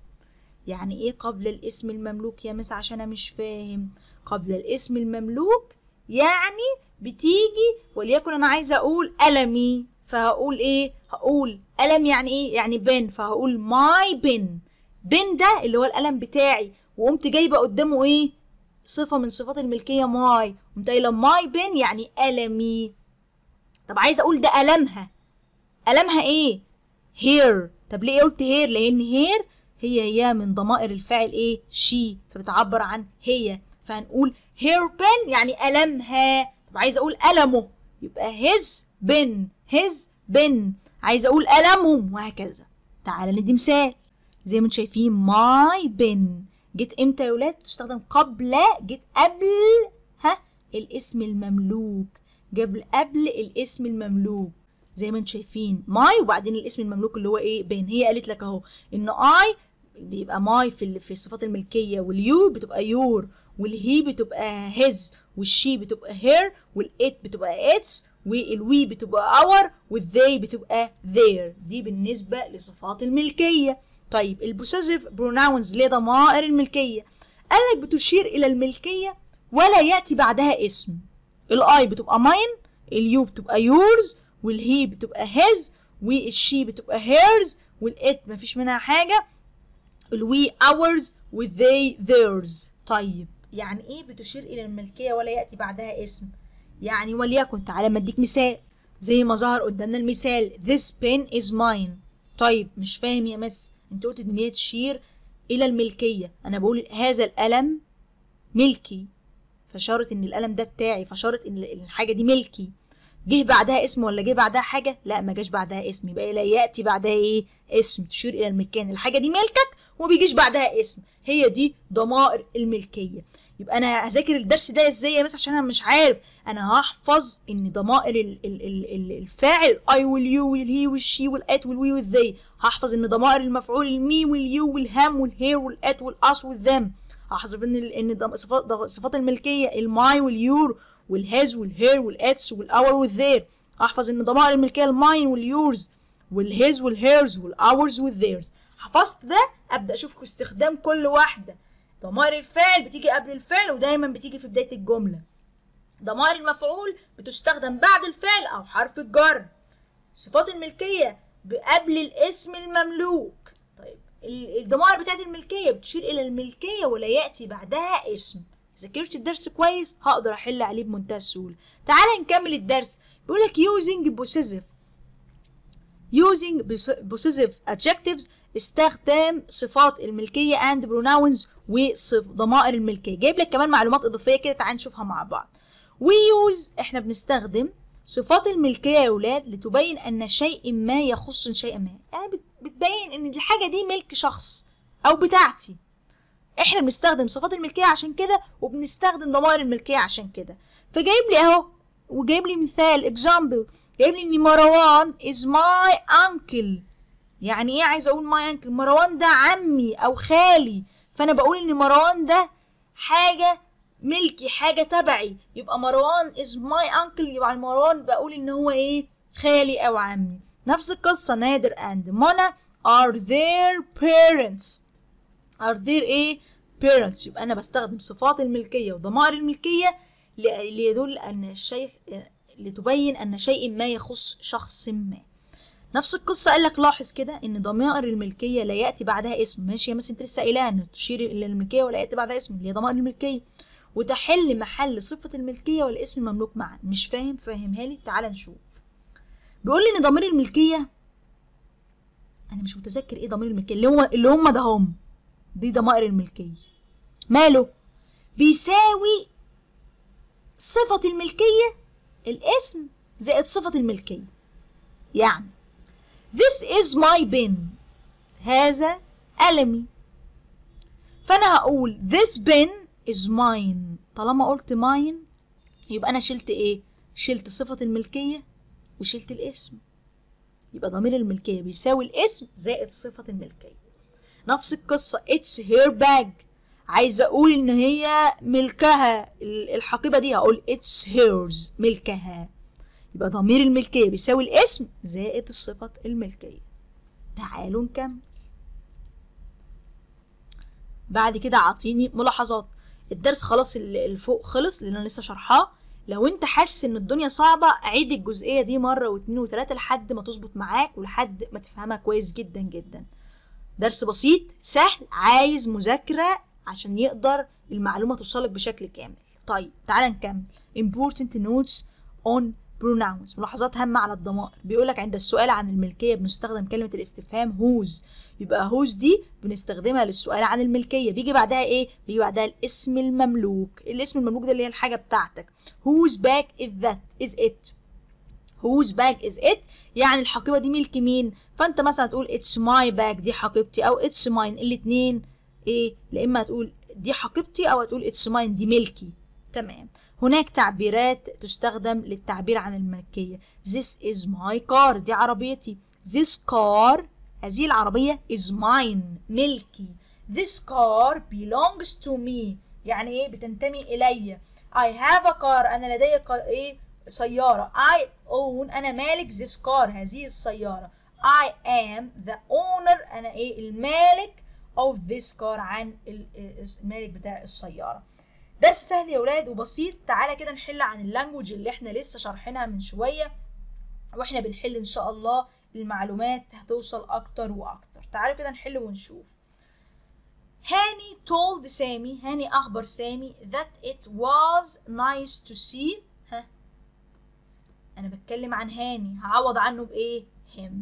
يعني ايه قبل الاسم المملوك يا مس عشان انا مش فاهم قبل الاسم المملوك يعني بتيجي وليكن انا عايزه اقول قلمي فهقول ايه هقول قلم يعني ايه يعني بن فهقول ماي بن بن ده اللي هو القلم بتاعي وقمت جايبه قدامه ايه صفه من صفات الملكيه ماي قمت قايله ماي بن يعني قلمي طب عايزه اقول ده قلمها قلمها ايه هير طب ليه قلت هير لان هير هي هي من ضمائر الفاعل ايه شي فبتعبر عن هي فهنقول هير بن يعني قلمها طب عايزه اقول قلمه يبقى his بن his بن عايزه اقول قلمهم وهكذا تعالى ندي مثال زي ما انتم شايفين ماي بن جيت امتى يا ولاد تستخدم قبل جيت قبل ها الاسم المملوك قبل قبل الاسم المملوك زي ما انتم شايفين ماي وبعدين الاسم المملوك اللي هو ايه بين هي قالت لك اهو ان اي بيبقى ماي في في الصفات الملكيه واليو بتبقى يور والهي بتبقى هيز والشي بتبقى هير والات بتبقى اتس والوي بتبقى اور والذي بتبقى their دي بالنسبه لصفات الملكيه طيب البوسيسيف بروناونز اللي هي ضمائر الملكيه قال لك بتشير الى الملكيه ولا ياتي بعدها اسم الاي بتبقى ماين اليو بتبقى يورز والهي بتبقى هيز والشي بتبقى هيرز والات مفيش منها حاجه الوي ours والذي theirs طيب يعني ايه بتشير الى الملكيه ولا ياتي بعدها اسم يعني وليكن تعالى ما اديك مثال زي ما ظهر قدامنا المثال this pen is mine طيب مش فاهم يا مس انت قلت ان هي تشير الى الملكيه انا بقول هذا القلم ملكي فشارت ان القلم ده بتاعي فشارت ان الحاجه دي ملكي جه بعدها اسم ولا جه بعدها حاجه لا ما جاش بعدها اسم يبقى لا ياتي بعدها ايه اسم تشير الى المكان الحاجه دي ملكك وما بيجيش بعدها اسم هي دي ضمائر الملكيه يبقى انا هذاكر الدرس ده ازاي يا مس عشان انا مش عارف انا هحفظ ان ضمائر ال ال ال ال الفاعل اي واليو والهي والشي والات والوي والذي هحفظ ان ضمائر المفعول المي واليو والهام والهير والات والاس والذم هحفظ ان ان صفات صفات الملكيه الماي واليور والهاز والهير والاتس والاور والذير احفظ ان ضمائر الملكيه الماين واليورز والهيز والهيرز والاورز والذيرز حفظت ده ابدا اشوف استخدام كل واحده ضمائر الفعل بتيجي قبل الفعل ودايما بتيجي في بدايه الجمله ضمائر المفعول بتستخدم بعد الفعل او حرف الجر صفات الملكيه قبل الاسم المملوك طيب الضمائر بتاعت الملكيه بتشير الى الملكيه ولا ياتي بعدها اسم ذاكرت الدرس كويس هقدر احل عليه بمنتهى السهوله تعال نكمل الدرس بيقول لك using possessive using possessive adjectives استخدام صفات الملكيه and pronouns وضمائر الملكيه جايب لك كمان معلومات اضافيه كده تعال نشوفها مع بعض we use احنا بنستخدم صفات الملكيه يا اولاد لتبين ان شيء ما يخص شيئا ما يعني بتبين ان الحاجه دي ملك شخص او بتاعتي احنا بنستخدم صفات الملكيه عشان كده وبنستخدم ضمائر الملكيه عشان كده فجايب لي اهو وجايب لي مثال اكزامبل جايب لي ان مروان از ماي انكل يعني ايه عايز اقول ماي انكل مروان ده عمي او خالي فانا بقول ان مروان ده حاجه ملكي حاجه تبعي يبقى مروان از ماي انكل يبقى مروان بقول ان هو ايه خالي او عمي نفس القصه نادر اند منى are their parents are their ايه parents يبقى انا بستخدم صفات الملكيه وضمائر الملكيه ليدل ان الشيء لتبين ان شيء ما يخص شخص ما نفس القصة قال لك لاحظ كده ان ضمائر الملكية لا يأتي بعدها اسم ماشي يا مثلا انت لسه قايلها ان تشير الى الملكية ولا يأتي بعدها اسم اللي هي ضمائر الملكية وتحل محل صفة الملكية والاسم المملوك معا مش فاهم فاهمها لي تعال نشوف بيقول لي ان ضمير الملكية انا مش متذكر ايه ضمير الملكية اللي هم اللي هم ده هم دي ضمائر الملكية ماله بيساوي صفة الملكية الاسم زائد صفة الملكية يعني This is my pen هذا قلمي فأنا هقول this pen is mine طالما قلت mine يبقى أنا شلت إيه؟ شلت صفة الملكية وشلت الاسم يبقى ضمير الملكية بيساوي الاسم زائد صفة الملكية نفس القصة it's her bag عايزة أقول إن هي ملكها الحقيبة دي هقول it's hers ملكها يبقى ضمير الملكية بيساوي الاسم زائد الصفة الملكية تعالوا نكمل بعد كده عاطيني ملاحظات الدرس خلاص اللي فوق خلص لان انا لسه شرحاه لو انت حاسس ان الدنيا صعبه عيد الجزئيه دي مره واتنين وتلاته لحد ما تظبط معاك ولحد ما تفهمها كويس جدا جدا درس بسيط سهل عايز مذاكره عشان يقدر المعلومه توصلك بشكل كامل طيب تعالى نكمل important notes on pronouns ملاحظات هامة على الضمائر بيقولك عند السؤال عن الملكية بنستخدم كلمة الاستفهام whose يبقى whose دي بنستخدمها للسؤال عن الملكية بيجي بعدها ايه؟ بيجي بعدها الاسم المملوك الاسم المملوك ده اللي هي الحاجة بتاعتك whose bag is that is it whose bag is it يعني الحقيبة دي ملك مين فانت مثلا تقول it's my bag دي حقيبتي او it's mine الاتنين ايه لا اما هتقول دي حقيبتي او هتقول it's mine دي ملكي تمام هناك تعبيرات تستخدم للتعبير عن الملكية This is my car دي عربيتي This car هذه العربية is mine ملكي This car belongs to me يعني ايه بتنتمي إلي I have a car أنا لدي ايه سيارة I own أنا مالك this car هذه السيارة I am the owner أنا ايه المالك of this car عن المالك بتاع السيارة درس سهل يا ولاد وبسيط تعالى كده نحل عن اللانجوج اللي احنا لسه شارحينها من شويه واحنا بنحل ان شاء الله المعلومات هتوصل اكتر واكتر تعالوا كده نحل ونشوف هاني told سامي هاني اخبر سامي that it was nice to see ها انا بتكلم عن هاني هعوض عنه بايه him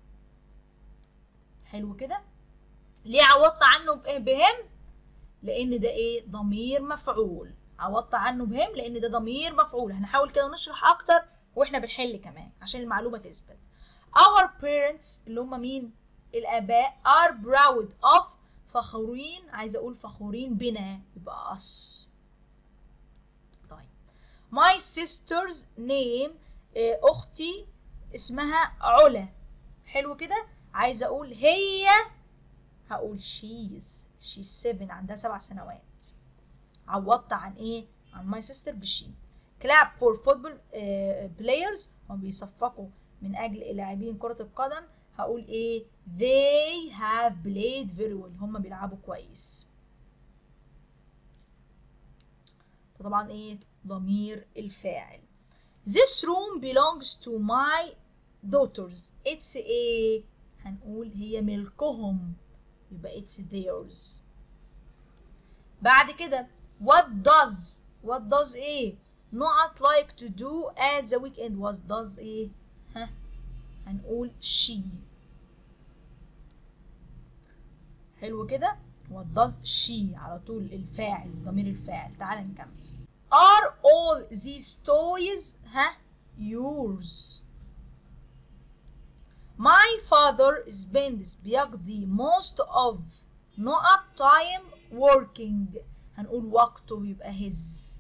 حلو كده ليه عوضت عنه بايه بهم لان ده ايه ضمير مفعول عوضت عنه بهم لان ده ضمير مفعول هنحاول كده نشرح اكتر واحنا بنحل كمان عشان المعلومه تثبت our parents اللي هم مين الاباء are proud of فخورين عايزه اقول فخورين بنا يبقى us طيب my sister's name اختي اسمها علا حلو كده عايزه اقول هي هقول she's she's seven عندها سبع سنوات عوضت عن ايه عن my sister بشي clap for football uh, players هم بيصفقوا من اجل لاعبين كرة القدم هقول ايه they have played very well هم بيلعبوا كويس طبعا ايه ضمير الفاعل this room belongs to my daughters it's ايه هنقول هي ملكهم يبقى it's theirs بعد كده what does what does ايه not like to do at the weekend what does ايه ها هنقول she حلو كده what does she على طول الفاعل ضمير الفاعل تعال نكمل are all these toys ها yours my father spends بيقضي most of not time working هنقول وقته يبقى his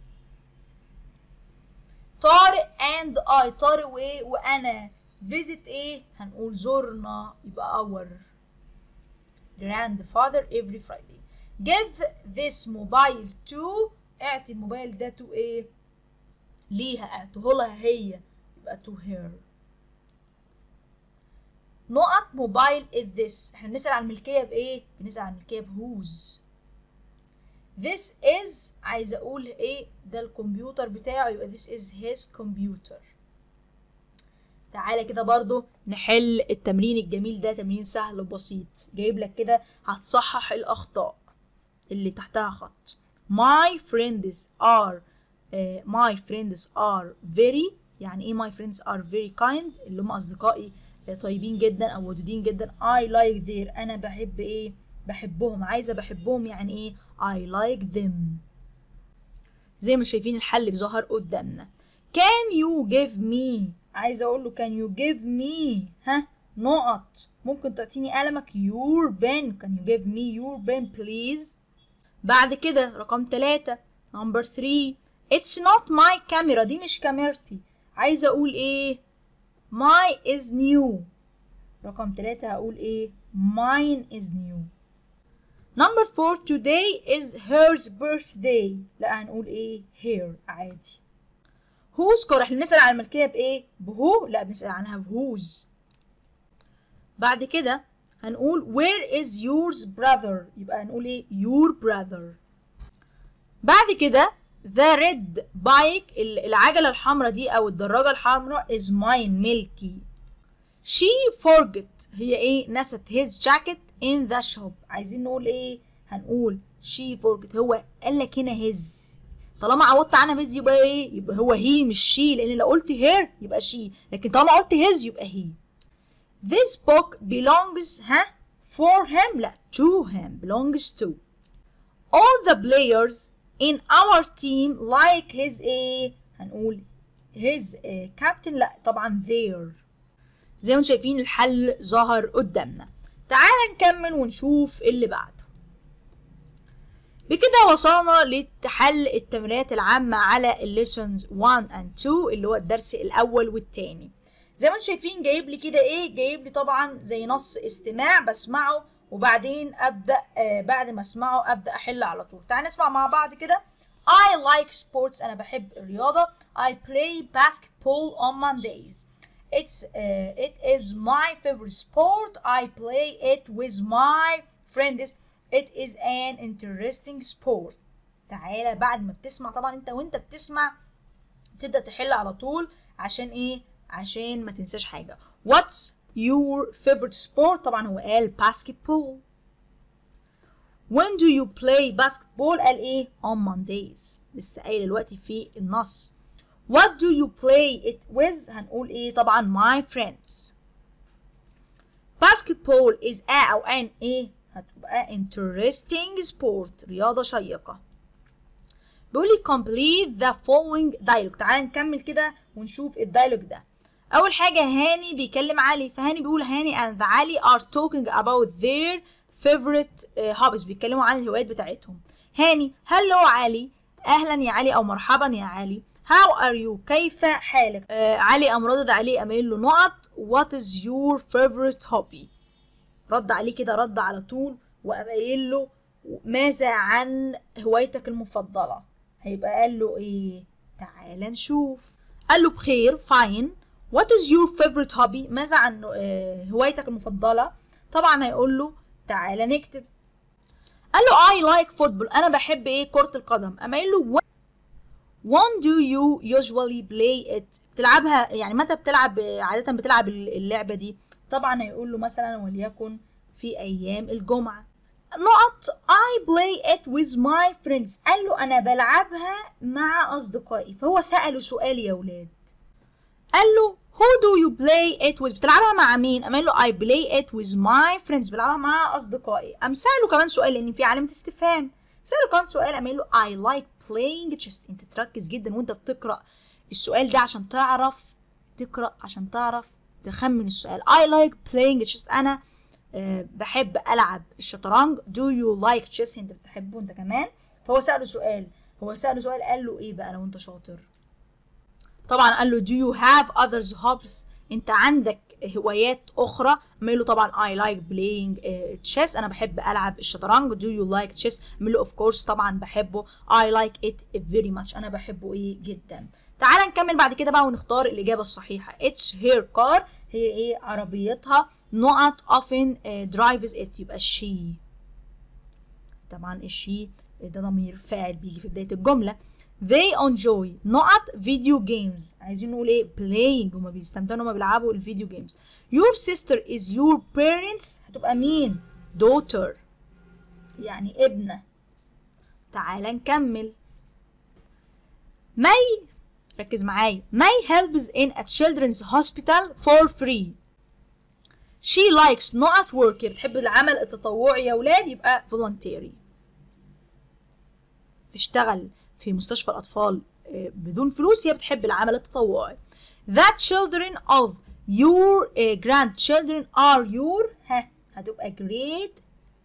طارق and I طارق وايه وانا visit ايه هنقول زرنا يبقى our grandfather every Friday give this mobile to اعطي الموبايل ده to ايه ليها اعطيه لها هي يبقى to her نقط موبايل is this احنا بنسأل عن الملكية بايه بنسأل عن الملكية بهوز this is عايزة اقول ايه ده الكمبيوتر بتاعه يبقى this is his computer تعالى كده برضو نحل التمرين الجميل ده تمرين سهل وبسيط جايب لك كده هتصحح الاخطاء اللي تحتها خط my friends are uh, my friends are very يعني ايه my friends are very kind اللي هم اصدقائي طيبين جدا او ودودين جدا I like their انا بحب ايه بحبهم عايزه بحبهم يعني ايه I like them زي ما شايفين الحل بيظهر قدامنا can you give me عايزه اقول له can you give me ها نقط ممكن تعطيني قلمك your pen can you give me your pen please بعد كده رقم ثلاثة number 3 it's not my camera دي مش كاميرتي عايزه اقول ايه my is new رقم ثلاثة هقول ايه mine is new number four today is her's birthday لا هنقول ايه her عادي whose car احنا بنسأل عن الملكية بايه بهو لا بنسأل عنها بهوز بعد كده هنقول where is yours brother يبقى هنقول ايه your brother بعد كده the red bike العجلة الحمراء دي أو الدراجة الحمراء is mine ملكي she forget هي ايه نست his jacket in the shop عايزين نقول ايه هنقول she forget هو قال لك هنا his طالما عوضت عنها his يبقى ايه يبقى هو he مش she لان لو قلت her يبقى she لكن طالما قلت his يبقى he this book belongs ها for him لا to him belongs to all the players in our team like his ايه هنقول his uh, captain لا طبعا their زي ما شايفين الحل ظهر قدامنا تعال نكمل ونشوف اللي بعده بكده وصلنا لحل التمرينات العامة على الليسونز 1 and 2 اللي هو الدرس الأول والتاني زي ما انتم شايفين جايب لي كده ايه جايب لي طبعا زي نص استماع بسمعه وبعدين ابدا آه بعد ما اسمعه ابدا احل على طول تعال نسمع مع بعض كده I like sports انا بحب الرياضه I play basketball on Mondays it's uh, it is my favorite sport I play it with my friends it is an interesting sport تعالى بعد ما بتسمع طبعا انت وانت بتسمع تبدا تحل على طول عشان ايه عشان ما تنساش حاجه what's your favorite sport طبعا هو قال basketball when do you play basketball قال ايه on Mondays لسه قايل دلوقتي في النص what do you play it with هنقول ايه طبعا my friends basketball is a او an ايه هتبقى interesting sport رياضة شيقة بيقول لي complete the following dialogue تعال نكمل كده ونشوف الدايلوج ده اول حاجه هاني بيكلم علي فهاني بيقول هاني and علي are talking about their favorite uh, hobbies بيتكلموا عن الهوايات بتاعتهم هاني هلو علي اهلا يا علي او مرحبا يا علي how are you كيف حالك آه علي قام ردد عليه قام قايل له نقط what is your favorite hobby رد عليه كده رد على طول وقام قايل له ماذا عن هوايتك المفضله هيبقى قال له ايه تعال نشوف قال له بخير fine what is your favorite hobby ماذا عن آه، هوايتك المفضلة طبعا هيقول له تعال نكتب قال له I like football أنا بحب إيه كرة القدم أما قال له when do you usually play it بتلعبها يعني متى بتلعب عادة بتلعب اللعبة دي طبعا هيقول له مثلا وليكن في أيام الجمعة نقط I play it with my friends قال له أنا بلعبها مع أصدقائي فهو سأله سؤال يا ولاد قال له who do you play it with بتلعبها مع مين قام قال له I play it with my friends بلعبها مع أصدقائي قام سأله كمان سؤال لأن في علامة استفهام سأله كمان سؤال قام قال له I like playing chess أنت تركز جدا وأنت بتقرأ السؤال ده عشان تعرف تقرأ عشان تعرف تخمن السؤال I like playing chess أنا أه بحب ألعب الشطرنج do you like chess أنت بتحبه أنت كمان فهو سأله سؤال هو سأله سؤال قال له إيه بقى لو أنت شاطر طبعا قال له do you have others hobbies انت عندك هوايات اخرى قال له طبعا I like playing uh, chess انا بحب العب الشطرنج do you like chess قال له of course طبعا بحبه I like it very much انا بحبه ايه جدا تعال نكمل بعد كده بقى ونختار الاجابه الصحيحه it's her car هي ايه عربيتها not often uh, drives it يبقى she طبعا الشي ده ضمير فاعل بيجي في بدايه الجمله they enjoy not video games عايزين نقول ايه playing هما بيستمتعوا هما بيلعبوا الفيديو جيمز your sister is your parents هتبقى مين daughter يعني ابنة تعال نكمل May ركز معايا May helps in a children's hospital for free she likes not work هي بتحب العمل التطوعي يا ولاد يبقى voluntary تشتغل في مستشفى الأطفال بدون فلوس هي بتحب العمل التطوعي The children of your uh, grandchildren are your ها هتبقى great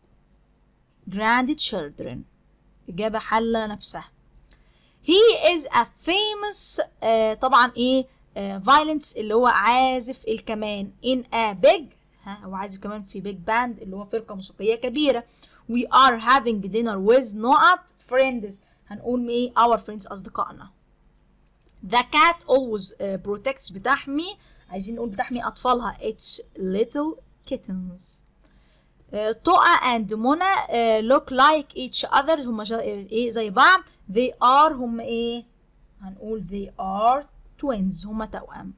grandchildren إجابة حلة نفسها He is a famous uh, طبعا إيه uh, violence اللي هو عازف الكمان in a big ها هو عازف كمان في big band اللي هو فرقة موسيقية كبيرة We are having dinner with not friends هنقول ايه our friends اصدقائنا the cat always uh, protects بتحمي عايزين نقول بتحمي اطفالها its little kittens uh, طقة and منى uh, look like each other هما ايه زي بعض they are هم ايه هنقول they are twins هما توأم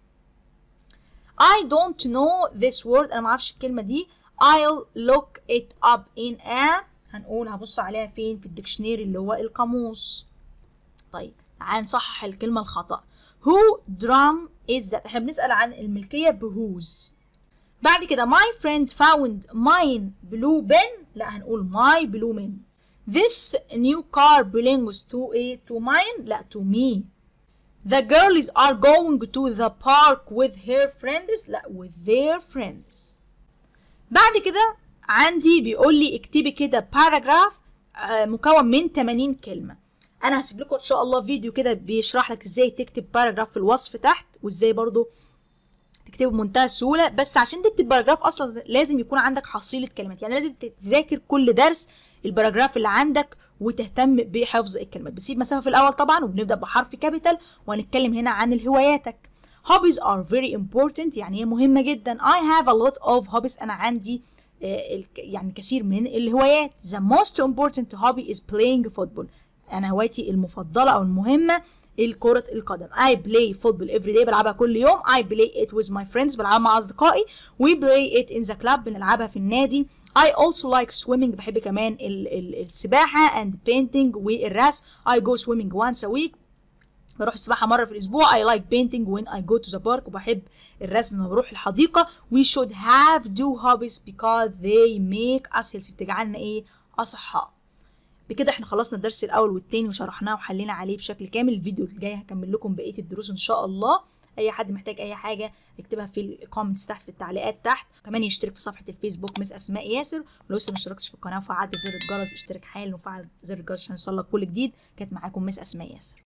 I don't know this word انا معرفش الكلمة دي I'll look it up in a هنقول هبص عليها فين في الديكشنري اللي هو القاموس طيب تعال نصحح الكلمة الخطأ who drum is that احنا بنسأل عن الملكية بهوز بعد كده my friend found mine blue pen لا هنقول my blue pen this new car belongs to a to mine لا to me the girls are going to the park with her friends لا with their friends بعد كده عندي بيقول لي اكتبي كده باراجراف مكون من 80 كلمه انا هسيب لكم ان شاء الله فيديو كده بيشرح لك ازاي تكتب باراجراف في الوصف تحت وازاي برضو تكتبه بمنتهى السهوله بس عشان تكتب باراجراف اصلا لازم يكون عندك حصيله كلمات يعني لازم تذاكر كل درس الباراجراف اللي عندك وتهتم بحفظ الكلمات بسيب مسافه في الاول طبعا وبنبدا بحرف كابيتال وهنتكلم هنا عن الهواياتك hobbies are very important يعني هي مهمه جدا I have a lot of hobbies انا عندي يعني كثير من الهوايات the most important hobby is playing football انا هوايتي المفضله او المهمه الكرة القدم I play football every day بلعبها كل يوم I play it with my friends بلعبها مع أصدقائي We play it in the club بنلعبها في النادي I also like swimming بحب كمان ال ال السباحة and painting والرسم I go swimming once a week بروح السباحة مرة في الأسبوع I like painting when I go to the park وبحب الرسم لما بروح الحديقة We should have do hobbies because they make us healthy بتجعلنا إيه أصحاء بكده احنا خلصنا الدرس الاول والتاني وشرحناه وحلينا عليه بشكل كامل الفيديو الجاي هكمل لكم بقيه الدروس ان شاء الله اي حد محتاج اي حاجه يكتبها في الكومنتس تحت في التعليقات تحت كمان يشترك في صفحه الفيسبوك مس اسماء ياسر ولو لسه ما اشتركتش في القناه وفعلت زر الجرس اشترك حالا وفعل زر الجرس عشان يوصلك كل جديد كانت معاكم مس اسماء ياسر